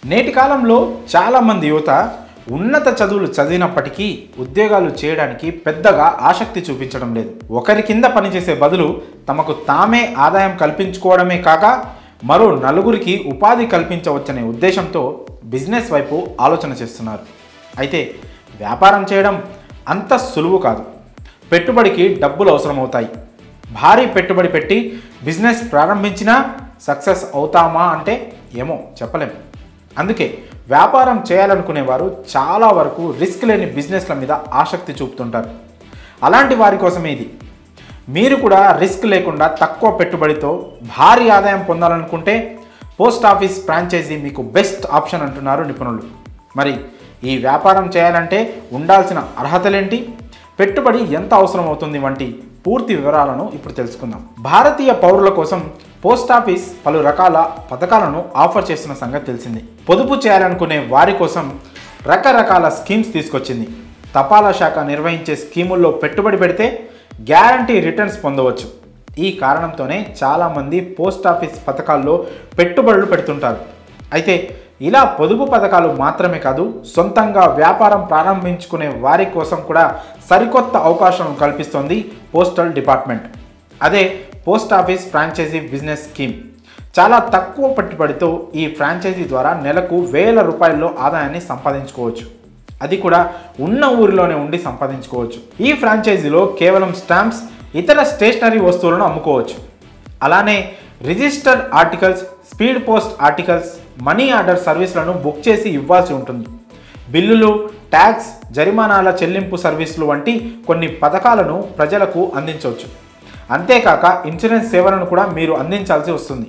నేటి కాలంలో చాలామంది యువత ఉన్నత చదువులు చదివినప్పటికీ ఉద్యోగాలు చేయడానికి పెద్దగా ఆసక్తి చూపించడం లేదు ఒకరి కింద పనిచేసే బదులు తమకు తామే ఆదాయం కల్పించుకోవడమే కాక మరో నలుగురికి ఉపాధి కల్పించవచ్చనే ఉద్దేశంతో బిజినెస్ వైపు ఆలోచన చేస్తున్నారు అయితే వ్యాపారం చేయడం అంత సులువు కాదు పెట్టుబడికి డబ్బులు అవసరమవుతాయి భారీ పెట్టుబడి పెట్టి బిజినెస్ ప్రారంభించినా సక్సెస్ అవుతామా అంటే ఏమో చెప్పలేం అందుకే వ్యాపారం చేయాలనుకునేవారు చాలా వరకు రిస్క్ లేని బిజినెస్ల మీద ఆసక్తి చూపుతుంటారు అలాంటి వారి కోసమే ఇది మీరు కూడా రిస్క్ లేకుండా తక్కువ పెట్టుబడితో భారీ ఆదాయం పొందాలనుకుంటే పోస్ట్ ఆఫీస్ ఫ్రాంచైజీ మీకు బెస్ట్ ఆప్షన్ అంటున్నారు నిపుణులు మరి ఈ వ్యాపారం చేయాలంటే ఉండాల్సిన అర్హతలేంటి పెట్టుబడి ఎంత అవసరం అవుతుంది వంటి పూర్తి వివరాలను ఇప్పుడు తెలుసుకుందాం భారతీయ పౌరుల కోసం పోస్ట్ ఆఫీస్ పలు రకాల పథకాలను ఆఫర్ చేస్తున్న సంగతి తెలిసింది పొదుపు చేయాలనుకునే వారి కోసం రకరకాల స్కీమ్స్ తీసుకొచ్చింది తపాలా శాఖ నిర్వహించే స్కీముల్లో పెట్టుబడి పెడితే గ్యారంటీ రిటర్న్స్ పొందవచ్చు ఈ కారణంతోనే చాలామంది పోస్ట్ ఆఫీస్ పథకాల్లో పెట్టుబడులు పెడుతుంటారు అయితే ఇలా పొదుపు పథకాలు మాత్రమే కాదు సొంతంగా వ్యాపారం ప్రారంభించుకునే వారి కోసం కూడా సరికొత్త అవకాశం కల్పిస్తోంది పోస్టల్ డిపార్ట్మెంట్ అదే post office franchisee business scheme చాలా తక్కువ పెట్టుబడితో ఈ ఫ్రాంచైజీ ద్వారా నెలకు వేల రూపాయల్లో ఆదాయాన్ని సంపాదించుకోవచ్చు అది కూడా ఉన్న ఊరిలోనే ఉండి సంపాదించుకోవచ్చు ఈ ఫ్రాంచైజీలో కేవలం స్టాంప్స్ ఇతర స్టేషనరీ వస్తువులను అమ్ముకోవచ్చు అలానే registered articles speed post articles money order సర్వీసులను బుక్ చేసి ఇవ్వాల్సి ఉంటుంది బిల్లులు ట్యాక్స్ జరిమానాల చెల్లింపు సర్వీసులు వంటి కొన్ని పథకాలను ప్రజలకు అందించవచ్చు అంతేకాక ఇన్సూరెన్స్ సేవలను కూడా మీరు అందించాల్సి వస్తుంది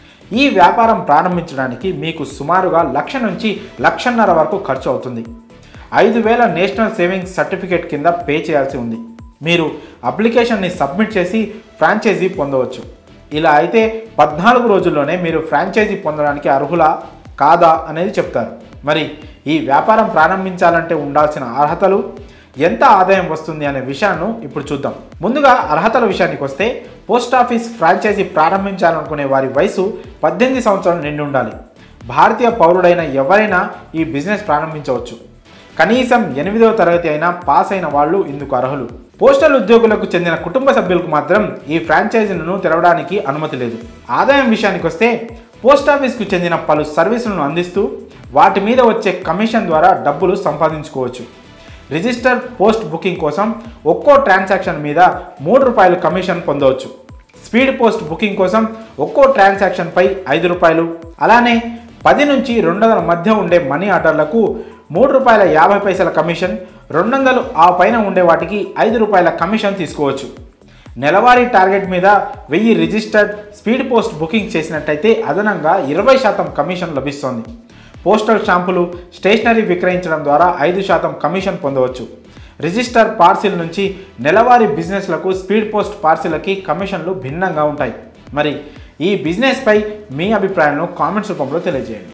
ఈ వ్యాపారం ప్రారంభించడానికి మీకు సుమారుగా లక్ష నుంచి లక్షన్నర వరకు ఖర్చు అవుతుంది ఐదు వేల నేషనల్ సేవింగ్స్ సర్టిఫికేట్ కింద పే చేయాల్సి ఉంది మీరు అప్లికేషన్ని సబ్మిట్ చేసి ఫ్రాంచైజీ పొందవచ్చు ఇలా అయితే పద్నాలుగు రోజుల్లోనే మీరు ఫ్రాంచైజీ పొందడానికి అర్హులా కాదా అనేది చెప్తారు మరి ఈ వ్యాపారం ప్రారంభించాలంటే ఉండాల్సిన అర్హతలు ఎంత ఆదాయం వస్తుంది అనే విషయాన్ని ఇప్పుడు చూద్దాం ముందుగా అర్హతల విషయానికి వస్తే పోస్ట్ ఆఫీస్ ఫ్రాంచైజీ ప్రారంభించాలనుకునే వారి వయసు పద్దెనిమిది సంవత్సరాలు నిండి ఉండాలి భారతీయ పౌరుడైన ఎవరైనా ఈ బిజినెస్ ప్రారంభించవచ్చు కనీసం ఎనిమిదవ తరగతి అయినా పాస్ అయిన వాళ్ళు ఇందుకు అర్హులు పోస్టల్ ఉద్యోగులకు చెందిన కుటుంబ సభ్యులకు మాత్రం ఈ ఫ్రాంచైజీలను తెరవడానికి అనుమతి లేదు ఆదాయం విషయానికి వస్తే పోస్ట్ ఆఫీస్కు చెందిన పలు సర్వీసులను అందిస్తూ వాటి మీద వచ్చే కమిషన్ ద్వారా డబ్బులు సంపాదించుకోవచ్చు రిజిస్టర్ పోస్ట్ బుకింగ్ కోసం ఒక్కో ట్రాన్సాక్షన్ మీద మూడు రూపాయలు కమిషన్ పొందవచ్చు స్పీడ్ పోస్ట్ బుకింగ్ కోసం ఒక్కో ట్రాన్సాక్షన్పై ఐదు రూపాయలు అలానే పది నుంచి రెండు వందల మధ్య ఉండే మనీ ఆర్డర్లకు మూడు రూపాయల యాభై పైసల కమిషన్ రెండు వందలు ఆ పైన ఉండే వాటికి ఐదు రూపాయల కమిషన్ తీసుకోవచ్చు నెలవారీ టార్గెట్ మీద వెయ్యి రిజిస్టర్డ్ స్పీడ్ పోస్ట్ బుకింగ్ చేసినట్టయితే అదనంగా ఇరవై శాతం కమిషన్ లభిస్తోంది పోస్టల్ స్టాంపులు స్టేషనరీ విక్రయించడం ద్వారా ఐదు శాతం కమిషన్ పొందవచ్చు రిజిస్టర్ పార్సిల్ నుంచి నెలవారీ బిజినెస్లకు స్పీడ్ పోస్ట్ పార్సిల్కి కమిషన్లు భిన్నంగా ఉంటాయి మరి ఈ బిజినెస్పై మీ అభిప్రాయాలను కామెంట్స్ రూపంలో తెలియజేయండి